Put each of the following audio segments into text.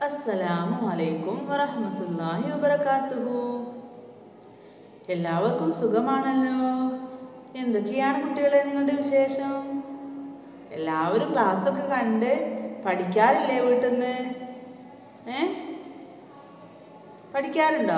അസ്സലാമു അലൈക്കും വറഹ്മത്തുള്ളാഹി വബറകാതുഹു എല്ലാവർക്കും സുഖമാണല്ലോ എന്തൊക്കെയാണ് കുട്ടികളെ നിങ്ങളുടെ വിശേഷം എല്ലാവരും ക്ലാസ്സൊക്കെ കണ്ട് പഠിക്കാറില്ലേ വീട്ടിൽ നിന്ന് ഏ പഠിക്കാറുണ്ടോ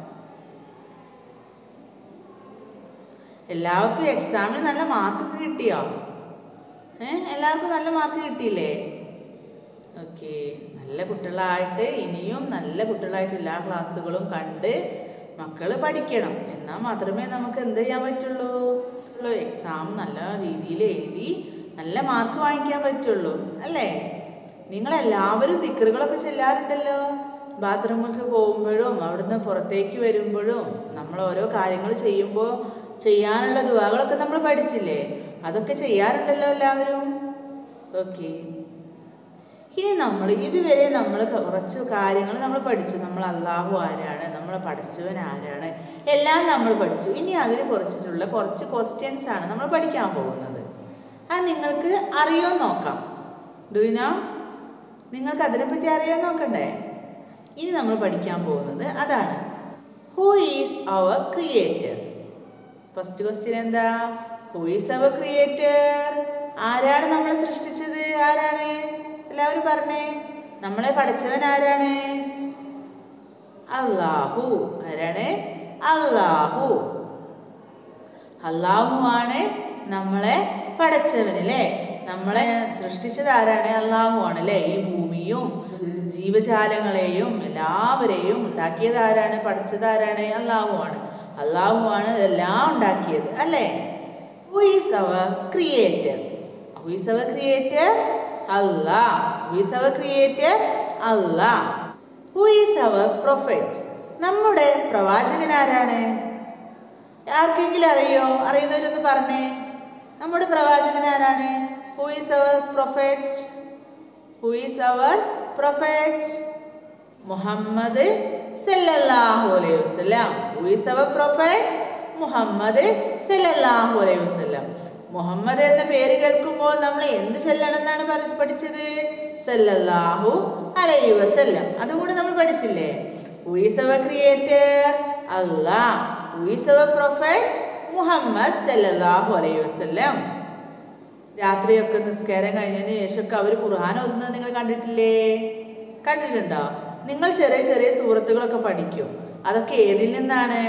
എല്ലാവർക്കും എക്സാമിന് നല്ല മാർക്കൊക്കെ കിട്ടിയോ ഏ എല്ലാവർക്കും നല്ല മാർക്ക് കിട്ടിയില്ലേ ഓക്കെ നല്ല കുട്ടികളായിട്ട് ഇനിയും നല്ല കുട്ടികളായിട്ട് എല്ലാ ക്ലാസ്സുകളും കണ്ട് മക്കൾ പഠിക്കണം എന്നാൽ മാത്രമേ നമുക്ക് എന്ത് ചെയ്യാൻ പറ്റുള്ളൂ എക്സാം നല്ല രീതിയിൽ എഴുതി നല്ല മാർക്ക് വാങ്ങിക്കാൻ പറ്റുള്ളൂ അല്ലേ നിങ്ങളെല്ലാവരും ദിക്കറുകളൊക്കെ ചെല്ലാറുണ്ടല്ലോ ബാത്റൂമിലേക്ക് പോകുമ്പോഴും അവിടുന്ന് പുറത്തേക്ക് വരുമ്പോഴും നമ്മൾ ഓരോ കാര്യങ്ങൾ ചെയ്യുമ്പോൾ ചെയ്യാനുള്ള ദുവാകളൊക്കെ നമ്മൾ പഠിച്ചില്ലേ അതൊക്കെ ചെയ്യാറുണ്ടല്ലോ എല്ലാവരും ഓക്കെ ഇനി നമ്മൾ ഇതുവരെ നമ്മൾ കുറച്ച് കാര്യങ്ങൾ നമ്മൾ പഠിച്ചു നമ്മൾ അള്ളാഹു ആരാണ് നമ്മളെ പഠിച്ചവൻ ആരാണ് എല്ലാം നമ്മൾ പഠിച്ചു ഇനി അതിൽ കുറിച്ചിട്ടുള്ള കുറച്ച് ക്വസ്റ്റ്യൻസ് ആണ് നമ്മൾ പഠിക്കാൻ പോകുന്നത് അത് നിങ്ങൾക്ക് അറിയോ നോക്കാം ഡുവിനോ നിങ്ങൾക്ക് അതിനെപ്പറ്റി അറിയോ നോക്കണ്ടേ ഇനി നമ്മൾ പഠിക്കാൻ പോകുന്നത് അതാണ് who is our creator first question എന്താ ഹൂ ഈസ് അവർ ക്രിയേറ്റർ ആരാണ് നമ്മളെ സൃഷ്ടിച്ചത് ആരാണ് എല്ലാവരും പറഞ്ഞേ നമ്മളെ പഠിച്ചവൻ ആരാണ് അള്ളാഹു ആരാണ് അള്ളാഹു അള്ളാഹു ആണ് നമ്മളെ പഠിച്ചവൻ അല്ലേ നമ്മളെ സൃഷ്ടിച്ചത് ആരാണ് അള്ളാഹു ആണ് അല്ലേ ഈ ഭൂമിയും ജീവജാലങ്ങളെയും എല്ലാവരെയും ഉണ്ടാക്കിയത് ആരാണ് പഠിച്ചത് ആരാണ് അള്ളാഹു ആണ് അള്ളാഹു ആണ് ഇതെല്ലാം ഉണ്ടാക്കിയത് അല്ലേ who is our creator who is our creator Allah. Who is our creator? Allah. Who is our prophet? നമ്മുടെ പ്രവാചകൻ ആരാണ് ആർക്കെങ്കിലും അറിയോ അറിയുന്നവരൊന്ന് പറഞ്ഞേ നമ്മുടെ പ്രവാചകൻ ആരാണ് who is our prophet who is our prophet Muhammad സല്ലല്ലാഹു അലൈഹി വസല്ലം who is our prophet Muhammad സല്ലല്ലാഹു അലൈഹി വസല്ലം മുഹമ്മദ് എന്ന പേര് കേൾക്കുമ്പോൾ നമ്മൾ എന്ത് ചെല്ലണം എന്നാണ് പറഞ്ഞ് പഠിച്ചത് സല്ലല്ലാഹു അലൈഹി വസല്ലം അതും കൂടി നമ്മൾ പഠിച്ചില്ലേ who is our creator Allah who is our prophet Muhammad സല്ലല്ലാഹു അലൈഹി വസല്ലം രാത്രിയൊക്കെ നിസ്കാരം കഴിഞ്ഞതിന് ശേഷമൊക്കെ അവർ ഖുർആൻ ഓതുന്നത് നിങ്ങൾ കണ്ടിട്ടില്ലേ കണ്ടിട്ടുണ്ടോ നിങ്ങൾ ചെറിയ ചെറിയ സൂറത്തുകളൊക്കെ പഠിക്കും അതൊക്കെ ഏതിൽ നിന്നാണ്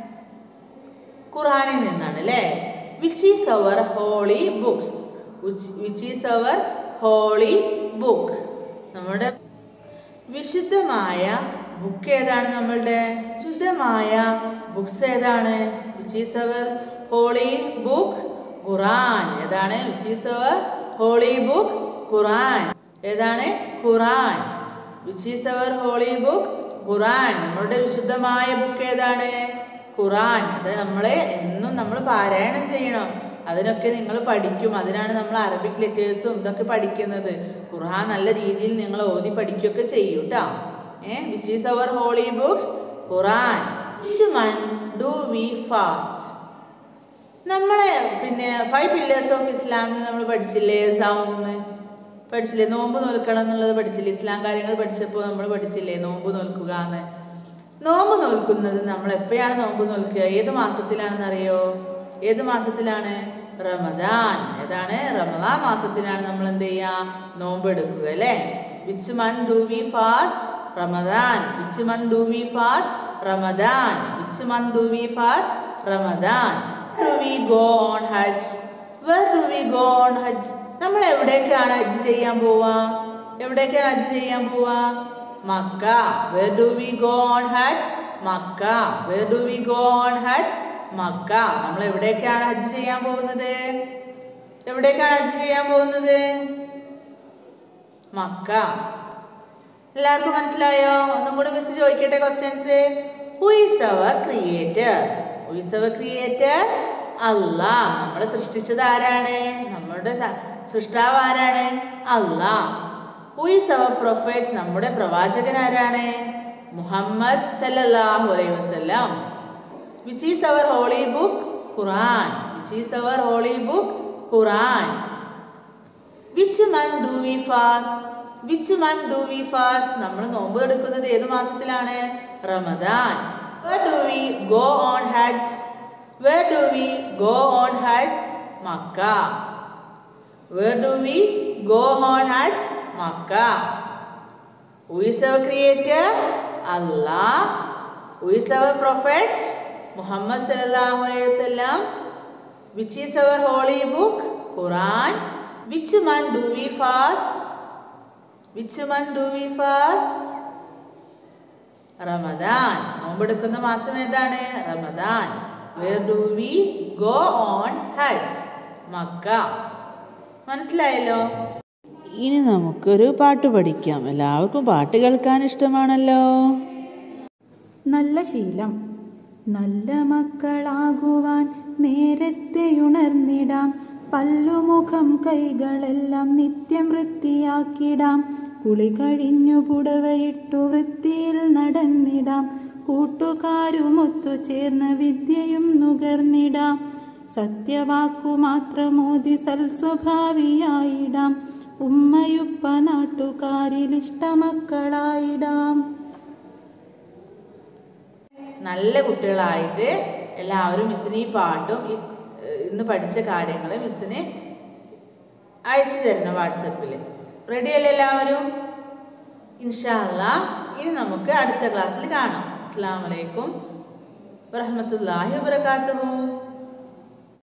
ഖുർആനിൽ നിന്നാണ് അല്ലേ which is our holy books which is our holy book നമ്മുടെ വിശുദ്ധമായ ബുക്ക് ഏതാണ് നമ്മളുടെ ശുദ്ധമായ ബുക്സ് ഏതാണ് which is our holy book Quran ഏതാണ് which is our holy book Quran ഏതാണ് Quran which is our holy book Quran നമ്മളുടെ വിശുദ്ധമായ ബുക്ക് ഏതാണ് ഖുറാൻ അത് നമ്മളെ എന്നും നമ്മൾ പാരായണം ചെയ്യണം അതിനൊക്കെ നിങ്ങൾ പഠിക്കും അതിനാണ് നമ്മൾ അറബിക് ലെറ്റേഴ്സും ഇതൊക്കെ പഠിക്കുന്നത് ഖുർആൻ നല്ല രീതിയിൽ നിങ്ങൾ ഓതി പഠിക്കുകയൊക്കെ ചെയ്യും കേട്ടോ ഏ which is our holy books Quran which month do we fast നമ്മളെ പിന്നെ ഫൈവ് പില്ലേഴ്സ് ഓഫ് ഇസ്ലാമിൽ നമ്മൾ പഠിച്ചില്ലേ സൗന്ന് പഠിച്ചില്ലേ നോമ്പ് നോൽക്കണം എന്നുള്ളത് പഠിച്ചില്ലേ ഇസ്ലാം കാര്യങ്ങൾ പഠിച്ചപ്പോൾ നമ്മൾ പഠിച്ചില്ലേ നോമ്പ് നോൽക്കുക എന്ന് നോമ്പ് നോൽക്കുന്നത് നമ്മൾ എപ്പോഴാണ് നോമ്പ് നോൽക്കുക ഏത് മാസത്തിലാണെന്ന് അറിയോ ഏത് മാസത്തിലാണ് റമദാൻ ഏതാണ് റമദാൻ മാസത്തിലാണ് നമ്മൾ എന്ത് ചെയ്യുക നോമ്പ് എടുക്കുക അല്ലേ which month do we fast Ramadan which month do we fast Ramadan which month do we fast Ramadan do we go on Hajj where do we go on Hajj നമ്മൾ എവിടേക്കാണ് ഹജ്ജ് ചെയ്യാൻ പോവാ എവിടേക്കാണ് ഹജ്ജ് ചെയ്യാൻ പോവാ Mecca where do we go on Hajj Mecca where do we go on Hajj Mecca നമ്മൾ എവിടേക്കാണ് ഹജ്ജ് ചെയ്യാൻ പോകുന്നത് എവിടേക്കാണ് ഹജ്ജ് ചെയ്യാൻ പോകുന്നത് മക്ക എല്ലാവർക്കും മനസ്സിലായോ ഒന്നും കൂടി മിസ് ചോദിക്കട്ടെ questions who is our creator who is our creator Allah നമ്മളെ സൃഷ്ടിച്ചത് ആരാണ് നമ്മുടെ സൃഷ്ടാവ് ആരാണ് Allah who is our prophet നമ്മുടെ പ്രവാചകൻ ആരാണ് മുഹമ്മദ് സല്ലല്ലാഹു അലൈഹി വസല്ലം which is our holy book Quran which is our holy book Quran which month do we fast which month do we fast നമ്മൾ നോമ്പ് എടുക്കുന്നത് ഏത് മാസത്തിലാണ് Ramadan where do we go on Hajj where do we go on Hajj Mecca where do we go on Hajj Mecca Who is our creator? Allah. Who is our prophet? Muhammad sallallahu alaihi wasallam. Which is our holy book? Quran. Which month do we fast? Which month do we fast? Ramadan നോമ്പെടുക്കുന്ന മാസം ഏതാണ് Ramadan where do we go on Hajj Mecca മനസ്സിലായല്ലോ ഇനി നമുക്കൊരു പാട്ട് പഠിക്കാം എല്ലാവർക്കും പാട്ട് കേൾക്കാൻ ഇഷ്ടമാണല്ലോ നല്ല ശീലം നല്ല മക്കളാകുവാൻ നേരത്തെ ഉണർന്നിടാം പല്ലുമുഖം കൈകളെല്ലാം നിത്യം വൃത്തിയാക്കിടാം കുളി കഴിഞ്ഞു പുടവയിട്ടു വൃത്തിയിൽ നടന്നിടാം കൂട്ടുകാരുമൊത്തു ചേർന്ന വിദ്യയും നുകർന്നിടാം സത്യവാക്കു മാത്രമോതി സൽസ്വഭാവിയായിടാം ഉമ്മയുപ്പ നാട്ടുകാരിൽ ഇഷ്ടമക്കളായിടാം നല്ല കുട്ടികളായിട്ട് എല്ലാവരും മിസ്സിന് ഈ പാട്ടും ഈ ഏഹ്, ഇന്ന് പഠിച്ച കാര്യങ്ങൾ മിസ്സിന് അയച്ചു തരണം വാട്സപ്പിൽ റെഡി അല്ലേ എല്ലാവരും ഇൻഷാല്ല ഇനി നമുക്ക് അടുത്ത ക്ലാസ്സിൽ കാണാം അസ്സാം വലൈക്കും വറഹമത്തല്ലാഹി വാബർക്കാത്തുഹു